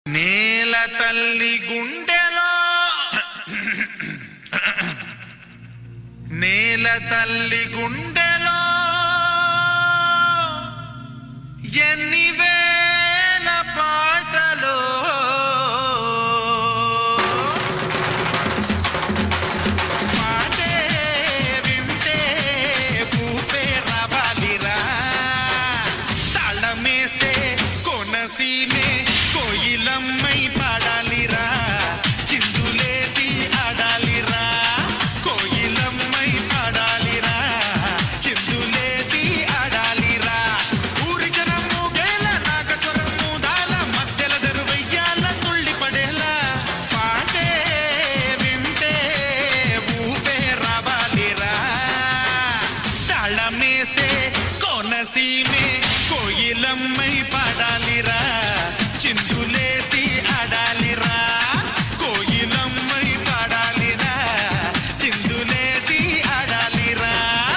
నేల తల్లి గుండెలో నేల తల్లి గుండెలో ఎన్ని వేల పాటలో పాటే వింటే పూపే రావాలిరా తాళమేస్తే కొనసీమే కోయిలమ్మై పాడాలిరా చిందులేసి ఆడాలిరా కోయిలమ్మై పాడాలిరా చిందులేసి ఆడాలిరా ఊరి జనం మూగేల నాగస్వరం మూదాల మధ్యల దరువయ్యాల తుళ్ళి పడేలా పాటే వింటే ఊపే రావాలిరా తాళమేస్తే కోనసీమే కోయిలమ్మై పాడాలిరా చిందులేసి ఆడాలిరా కోయిలమ్మై పాడాలిరా చిందులేసి ఆడాలిరా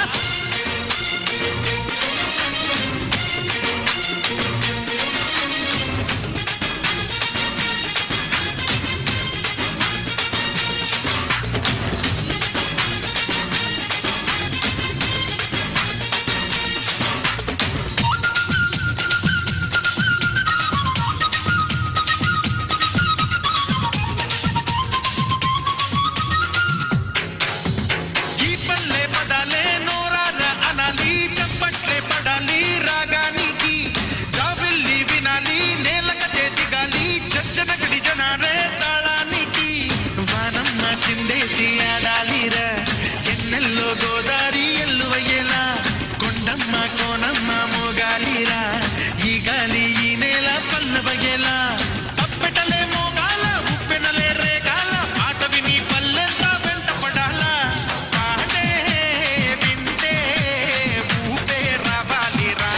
ఈ పల్లె పడాలే నోరాల అనాలి చప్పట్లే పడాలి రాగానికి జాబిల్లి వినాలి నేలక చేతి గాలి చచ్చన గడి జనారే తాళానికి వానమ్మ చిందేసి ఆడాలిరా ఎన్నెల్లో గోదారి ఎల్లువయ్యేలా కొండమ్మ కోనమ్మ మోగాలిరా ఈ గాలి ఈ నేల పల్లవయ్యేలా అప్పెటలే మోగాల ఉప్పెనలే రేగాల పాట విని పల్లెంతా వెంట పడాలా పాడే వింటే ఊపే రావాలిరా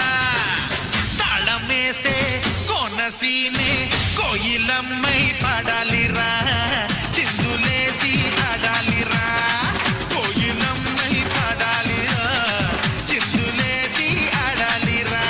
తాళమేస్తే కోనసీమే కోయిలమ్మై పాడాలిరా చిందులేసి ఆడాలిరా కోయిలమ్మై పాడాలిరా చిందులేసి ఆడాలిరా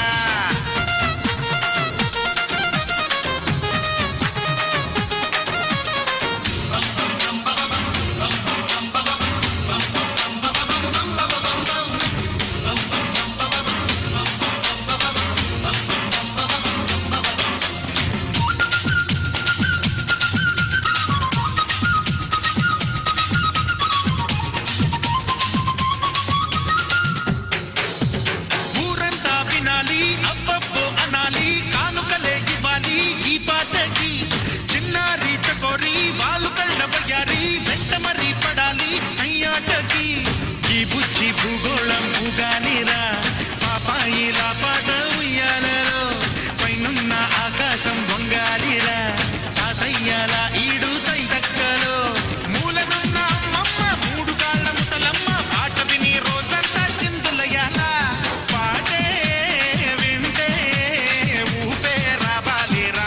ఊరంతా వినాలి అబ్బబ్బో అనాలి కానుకలే ఇవ్వాలి ఈ పాటకి చిన్నారి చకోరి వాళ్ళు కళ్ళ వయ్యారి వెంట మరి పడాలి అయ్యాటకి ఈ బుచ్చి భూగోళం ఊగాలిరా పాపాయిలా పాట ఉయ్యాలలో పైనున్న ఆకాశం వంగాలిరా తాతయ్యాల ఈడు తైదక్కలో మూలనున్న అమ్మమ్మ మూడు కాళ్ళ ముసలమ్మ పాట విని రోజంతా చిందులయ్యాల పాటే వింటే ఊపే రావాలిరా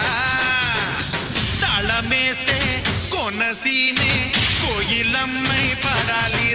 తాళమేస్తే కొనసీమే కోయిలమ్మై పడాలి